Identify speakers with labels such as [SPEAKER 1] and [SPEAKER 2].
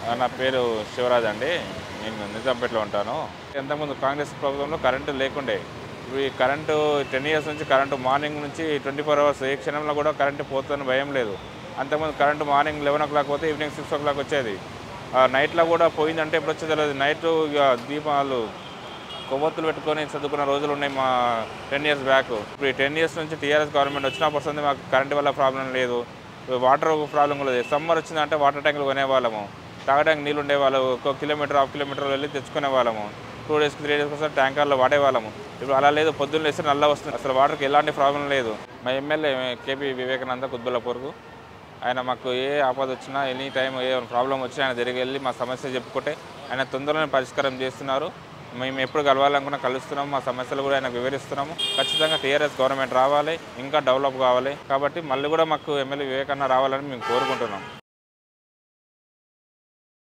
[SPEAKER 1] ఆ, నా పేరు శివరాజ్ అండి నేను నిజాంపేటలో ఉంటాను ఇంతకుముందు కాంగ్రెస్ ప్రభుత్వంలో కరెంటు లేకుండే ఇప్పుడు ఈ కరెంటు టెన్ ఇయర్స్ నుంచి కరెంటు మార్నింగ్ నుంచి ట్వంటీ ఫోర్ అవర్స్ ఏ క్షణంలో కూడా కరెంటు పోతుందని భయం లేదు అంతకుముందు current morning eleven o'clock పోతే ఈవినింగ్ సిక్స్ ఓ క్లాక్ వచ్చేది ఆ నైట్లో కూడా పోయిందంటే ఎప్పుడు వచ్చేది తెలియదు నైట్ ఇక దీపాలు కొవ్వొత్తులు పెట్టుకొని చదువుకున్న రోజులు ఉన్నాయి మా టెన్ ఇయర్స్ బ్యాక్ ఇప్పుడు ఈ టెన్ ఇయర్స్ నుంచి టీఆర్ఎస్ గవర్నమెంట్ వచ్చినప్పుడు వస్తుంది మాకు కరెంట్ వల్ల ప్రాబ్లం లేదు వాటర్ ప్రాబ్లం కూడా లేదు సమ్మర్ వచ్చిందంటే వాటర్ ట్యాంకులు కొనేవాళ్ళము తాగడానికి నీళ్ళు ఉండేవాళ్ళు ఒక కిలోమీటర్ హాఫ్ కిలోమీటర్ వెళ్ళి తెచ్చుకునే వాళ్ళము టూ డేస్కి త్రీ డేస్కి ఒకసారి ట్యాంకర్లో వాడేవాళ్ళము ఇప్పుడు అలా లేదు పొద్దున్న లేస్తే నల్ల వస్తుంది అసలు వాటర్కి ఎలాంటి ప్రాబ్లం లేదు మా ఎమ్మెల్యే కేపీ వివేకానంద కుద్బుల్లపూర్కు ఆయన మాకు ఏ ఆపద వచ్చినా ఎనీ టైం ఏ ప్రాబ్లం వచ్చినా ఆయన తిరిగి వెళ్ళి మా సమస్య చెప్పుకుంటే ఆయన తొందరలోనే పరిష్కారం చేస్తున్నారు మేము ఎప్పుడు కలవాలనుకున్నా కలుస్తున్నాము మా సమస్యలు కూడా ఆయన వివరిస్తున్నాము ఖచ్చితంగా టీఆర్ఎస్ గవర్నమెంట్ రావాలి ఇంకా డెవలప్ కావాలి కాబట్టి మళ్ళీ కూడా మాకు ఎమ్మెల్యే వివేకన్న రావాలని మేము కోరుకుంటున్నాం